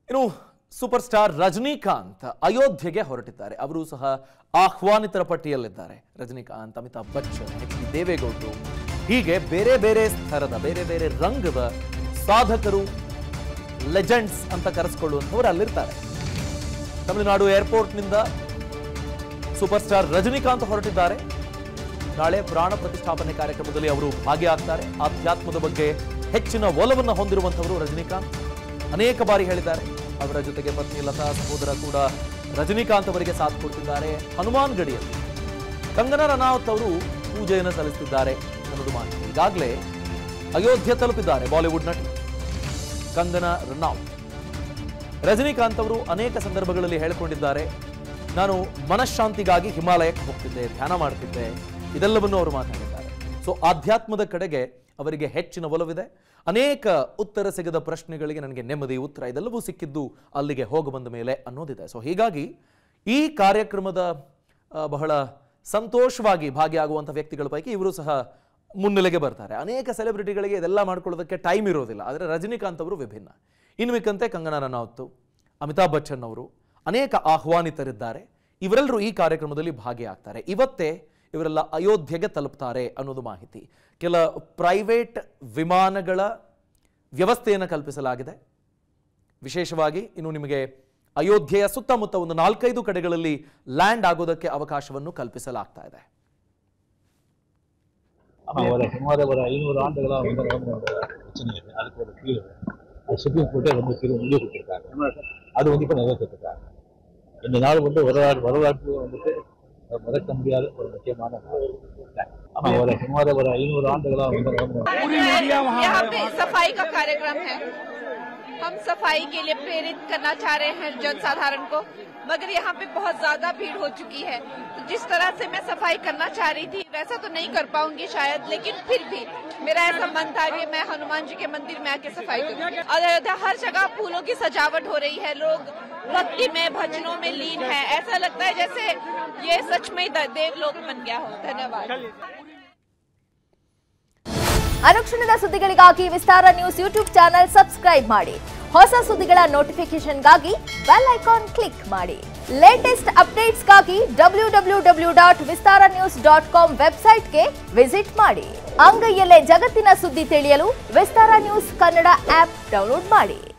ಇನ್ನು super star Rajinikanth ಅಯೋಧ್ಯೆಗೆ ಹೊರಟಿದ್ದಾರೆ ಅವರು ಸಹ ಆಹ್ವಾನಿತರ ಪಟ್ಟಿಯಲ್ಲಿದ್ದಾರೆ ರಜನಿಕಾಂತ್ ಅಮಿತಾಬ್ ಬಚ್ಚನ್ ಎಚ್ ಡಿ ದೇವೇಗೌಡರು ಹೀಗೆ ಬೇರೆ ಬೇರೆ ಸ್ತರದ ಬೇರೆ ಬೇರೆ ರಂಗದ ಸಾಧಕರು ಲೆಜೆಂಡ್ಸ್ ಅಂತ ಕರೆಸ್ಕೊಳ್ಳುವಂಥವ್ರು ಅಲ್ಲಿರ್ತಾರೆ ತಮಿಳುನಾಡು ಏರ್ಪೋರ್ಟ್ನಿಂದ ಸೂಪರ್ ಸ್ಟಾರ್ ರಜನಿಕಾಂತ್ ಹೊರಟಿದ್ದಾರೆ ನಾಳೆ ಪ್ರಾಣ ಪ್ರತಿಷ್ಠಾಪನೆ ಕಾರ್ಯಕ್ರಮದಲ್ಲಿ ಅವರು ಭಾಗಿಯಾಗ್ತಾರೆ ಆಧ್ಯಾತ್ಮದ ಬಗ್ಗೆ ಹೆಚ್ಚಿನ ಒಲವನ್ನು ಹೊಂದಿರುವಂಥವರು ರಜನಿಕಾಂತ್ ಅನೇಕ ಬಾರಿ ಹೇಳಿದ್ದಾರೆ ಅವರ ಜೊತೆಗೆ ಪತ್ನಿ ಲತಾ ಸಹೋದರ ಕೂಡ ರಜನಿಕಾಂತ್ ಅವರಿಗೆ ಸಾಥ್ ಕೊಡ್ತಿದ್ದಾರೆ ಹನುಮಾನ್ ಗಡಿಯಲ್ಲಿ ಕಂಗನಾ ರನಾವತ್ ಅವರು ಪೂಜೆಯನ್ನು ಸಲ್ಲಿಸುತ್ತಿದ್ದಾರೆ ಅನ್ನೋದು ಮಾಹಿತಿ ಈಗಾಗಲೇ ಅಯೋಧ್ಯೆ ತಲುಪಿದ್ದಾರೆ ಬಾಲಿವುಡ್ ನಟಿ ಕಂಗನಾ ರನಾವತ್ ರಜನಿಕಾಂತ್ ಅವರು ಅನೇಕ ಸಂದರ್ಭಗಳಲ್ಲಿ ಹೇಳಿಕೊಂಡಿದ್ದಾರೆ ನಾನು ಮನಃಶಾಂತಿಗಾಗಿ ಹಿಮಾಲಯಕ್ಕೆ ಹೋಗ್ತಿದ್ದೆ ಧ್ಯಾನ ಮಾಡ್ತಿದ್ದೆ ಇದೆಲ್ಲವನ್ನು ಅವರು ಮಾತಾಡಿದ್ದಾರೆ ಸೊ ಆಧ್ಯಾತ್ಮದ ಕಡೆಗೆ ಅವರಿಗೆ ಹೆಚ್ಚಿನ ಒಲವಿದೆ ಅನೇಕ ಉತ್ತರ ಸಿಗದ ಪ್ರಶ್ನೆಗಳಿಗೆ ನನಗೆ ನೆಮ್ಮದಿ ಉತ್ತರ ಇದೆಲ್ಲವೂ ಸಿಕ್ಕಿದ್ದು ಅಲ್ಲಿಗೆ ಹೋಗಿ ಬಂದ ಮೇಲೆ ಅನ್ನೋದಿದೆ ಸೊ ಹೀಗಾಗಿ ಈ ಕಾರ್ಯಕ್ರಮದ ಆ, ಬಹಳ ಸಂತೋಷವಾಗಿ ಭಾಗಿಯಾಗುವಂಥ ವ್ಯಕ್ತಿಗಳ ಪೈಕಿ ಇವರು ಸಹ ಮುನ್ನೆಲೆಗೆ ಬರ್ತಾರೆ ಅನೇಕ ಸೆಲೆಬ್ರಿಟಿಗಳಿಗೆ ಇದೆಲ್ಲ ಮಾಡ್ಕೊಳ್ಳೋದಕ್ಕೆ ಟೈಮ್ ಇರೋದಿಲ್ಲ ಆದರೆ ರಜನಿಕಾಂತ್ ಅವರು ವಿಭಿನ್ನ ಇನ್ನು ಮಿಕ್ಕಂತೆ ಕಂಗನಾ ರನೌತ್ ಅಮಿತಾಬ್ ಬಚ್ಚನ್ ಅವರು ಅನೇಕ ಆಹ್ವಾನಿತರಿದ್ದಾರೆ ಇವರೆಲ್ಲರೂ ಈ ಕಾರ್ಯಕ್ರಮದಲ್ಲಿ ಭಾಗಿಯಾಗ್ತಾರೆ ಇವತ್ತೇ ಇವರೆಲ್ಲ ಅಯೋಧ್ಯೆಗೆ ತಲುಪ್ತಾರೆ ಅನ್ನೋದು ಮಾಹಿತಿ ಕೆಲ ಪ್ರೈವೇಟ್ ವಿಮಾನಗಳ ವ್ಯವಸ್ಥೆಯನ್ನು ಕಲ್ಪಿಸಲಾಗಿದೆ ವಿಶೇಷವಾಗಿ ಇನ್ನು ನಿಮಗೆ ಅಯೋಧ್ಯೆಯ ಸುತ್ತಮುತ್ತ ಒಂದು ನಾಲ್ಕೈದು ಕಡೆಗಳಲ್ಲಿ ಲ್ಯಾಂಡ್ ಆಗೋದಕ್ಕೆ ಅವಕಾಶವನ್ನು ಕಲ್ಪಿಸಲಾಗ್ತಾ ಇದೆ அவரை சுமார் ஒரு ஐநூறு ஆண்டுகளா வந்து நடந்து வந்த பிரச்சனை இது அதுக்கு ஒரு தீர்வு அது சுப்ரீம் கோர்ட்டே வந்து தீர்வு முடிவு கொடுத்துருக்காங்க அது வந்து இப்போ நிறைவேற்றிருக்காங்க இந்த நாள் வந்து வரலாறு வரலாற்று வந்துட்டு மறக்க முடியாத ஒரு முக்கியமான நாள் ஆமா ஒரு சுமார் ஒரு ஐநூறு ஆண்டுகளா வந்து நடந்து வந்த यहाँ पे सफाई का कार्यक्रम है हम सफाई के लिए प्रेरित करना चाह रहे हैं जन साधारण को मगर यहाँ पे बहुत ज्यादा भीड़ हो चुकी है तो जिस तरह से मैं सफाई करना चाह रही थी वैसा तो नहीं कर पाऊंगी शायद लेकिन फिर भी मेरा ऐसा मन था कि मैं हनुमान जी के मंदिर में आके सफाई करूंगी और अयोध्या हर जगह फूलों की सजावट हो रही है लोग भक्ति में भजनों में लीन है ऐसा लगता है जैसे ये सच में ही देवलोक बन गया हो धन्यवाद ಅನುಕ್ಷಣದ ಸುದ್ದಿಗಳಿಗಾಗಿ Vistara news YouTube channel subscribe ಮಾಡಿ ಹೊಸ ಸುದ್ದಿಗಳ ನೋಟಿಫಿಕೇಶನ್ಗಾಗಿ ಬೆಲ್ ಐಕಾನ್ ಕ್ಲಿಕ್ ಮಾಡಿ ಲೇಟೆಸ್ಟ್ ಅಪ್ಡೇಟ್ಸ್ಗಾಗಿ W W W dot Vistara news dot com ವೆಬ್ಸೈಟ್ಗೆ ವಿಸಿಟ್ ಮಾಡಿ ಅಂಗೈಯಲ್ಲೇ ಜಗತ್ತಿನ ಸುದ್ದಿ ತಿಳಿಯಲು Vistara news Kannada app download ಮಾಡಿ